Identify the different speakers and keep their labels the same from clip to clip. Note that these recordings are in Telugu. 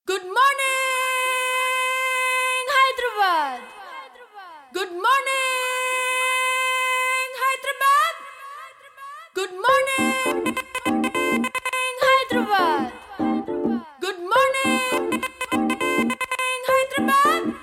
Speaker 1: Good morning, Hyderabad. Good morning, Hyderabad. Good morning, Hyderabad. Good morning, Hyderabad.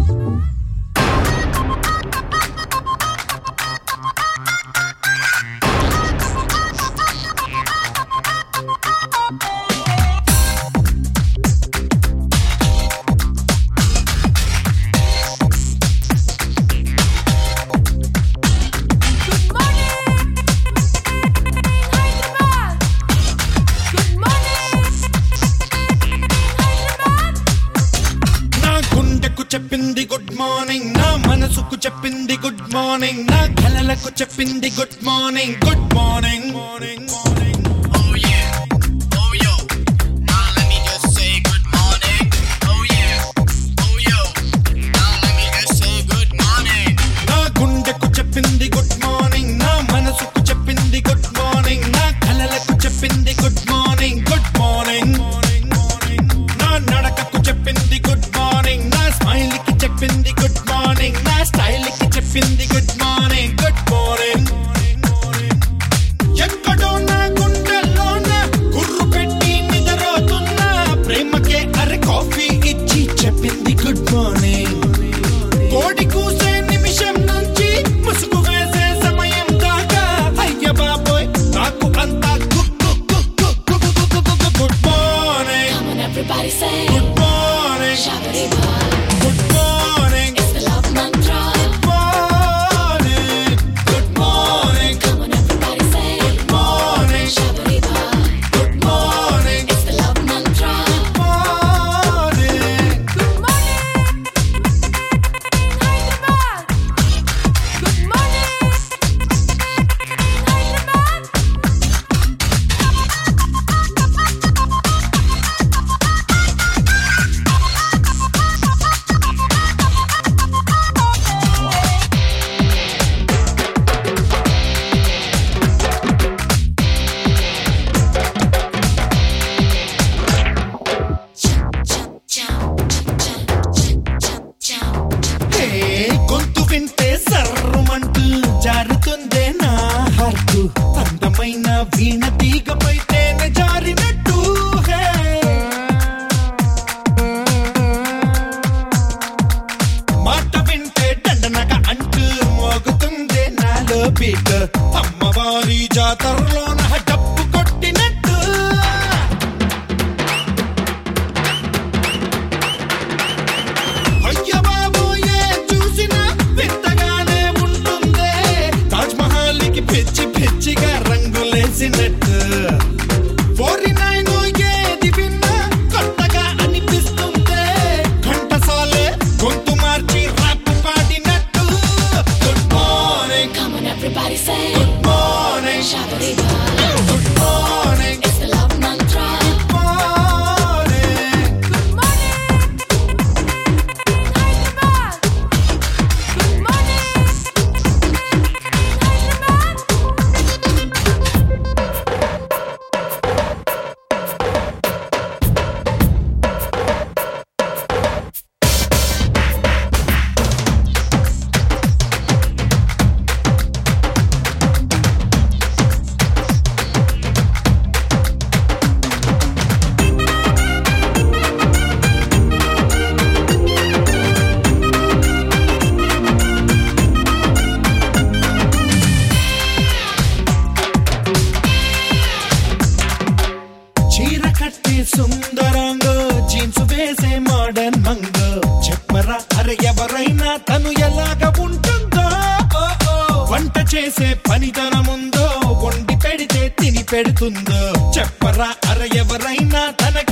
Speaker 1: Good morning, Hyderabad. Good morning, Hyderabad.
Speaker 2: నా గుండెకు చెప్పింది గుడ్ మార్నింగ్ నా మనసుకు చెప్పింది గుడ్ మార్నింగ్ నా కలలకు చెప్పింది good morning good morning morning morning
Speaker 3: Oh yeah, oh yo. Now let me just say good morning. Oh yeah, oh yo. Now let me just say good morning.
Speaker 2: నా గుండెకు చెప్పింది గుడ్ మార్నింగ్ నా మనసుకు చెప్పింది గుడ్ మార్నింగ్ నా కలలకు చెప్పింది good morning good morning morning morning నా నడకకు చెప్పింది గుడ్ మార్నింగ్ నా స్మైల్ కి చెప్పింది గుడ్ మార్నింగ్ నా స్టైల్ కి చెప్పింది good morning good morning morning morning ఎక్కడో నా గుండెల్లోన గుర్రు పెట్టి నిద్రపోతున్నా ప్రేమకే అరే కాఫీ ఇచ్చి చెప్పింది గుడ్ మార్నింగ్ కోడి కూసే నిమిషం నుంచి ముసుగు వేసే సమయం దాకా అయ్య బాబోయ్ నాకు అంతా good morning
Speaker 1: Come on, everybody say,
Speaker 2: good morning
Speaker 1: Shabariba.
Speaker 2: Good morning
Speaker 1: It's the love mantra.
Speaker 2: Morning good morning
Speaker 1: Come on, everybody say,
Speaker 2: morning
Speaker 1: Shabariba.
Speaker 2: Good morning
Speaker 1: It's the love mantra.
Speaker 2: Morning
Speaker 1: Good morning, Hyderabad. Good morning, Hyderabad.
Speaker 2: హే, గొంతు వింటే సర్రమంటూ జారుతుందే నా హార్ట్ అందమైన వీణ తీగపై తేనె జారినట్టు హే. మాట వింటే దండనక అంటూ మోగుతుందే నాలో బీట్ అమ్మవారి జాతరలోన డప్పు కొట్టినట్టు అయ్య బాబోయే చూసినా వింతగానే ఉంటుందే తాజ్ మహల్ కి పిచ్చి పిచ్చిగా రంగులేసినట్టు ఫోర్టీ నైన్ ఏది విన్నా కొత్తగా అనిపిస్తుందే ఘంటసాలే గొంతు మార్చి రాపు పాడినట్టు good morning
Speaker 1: Come on, everybody say,
Speaker 2: good morning
Speaker 1: Shabariba.
Speaker 2: Good morning
Speaker 1: It's the love mantra.
Speaker 2: Morning
Speaker 1: Good morning, Hyderabad. Good morning, Hyderabad.
Speaker 2: చీర కట్టే సుందరాంగ జీన్స్ వేసే మోడర్న్ మంగ చెప్పరా అరే ఎవరైనా తను ఎలాగ ఉంటుందో ఓ, ఓ. వంట చేసే పనితనముందో వండి పెడితే తిని పెడుతుందో చెప్పరా అరే ఎవరైనా తనకి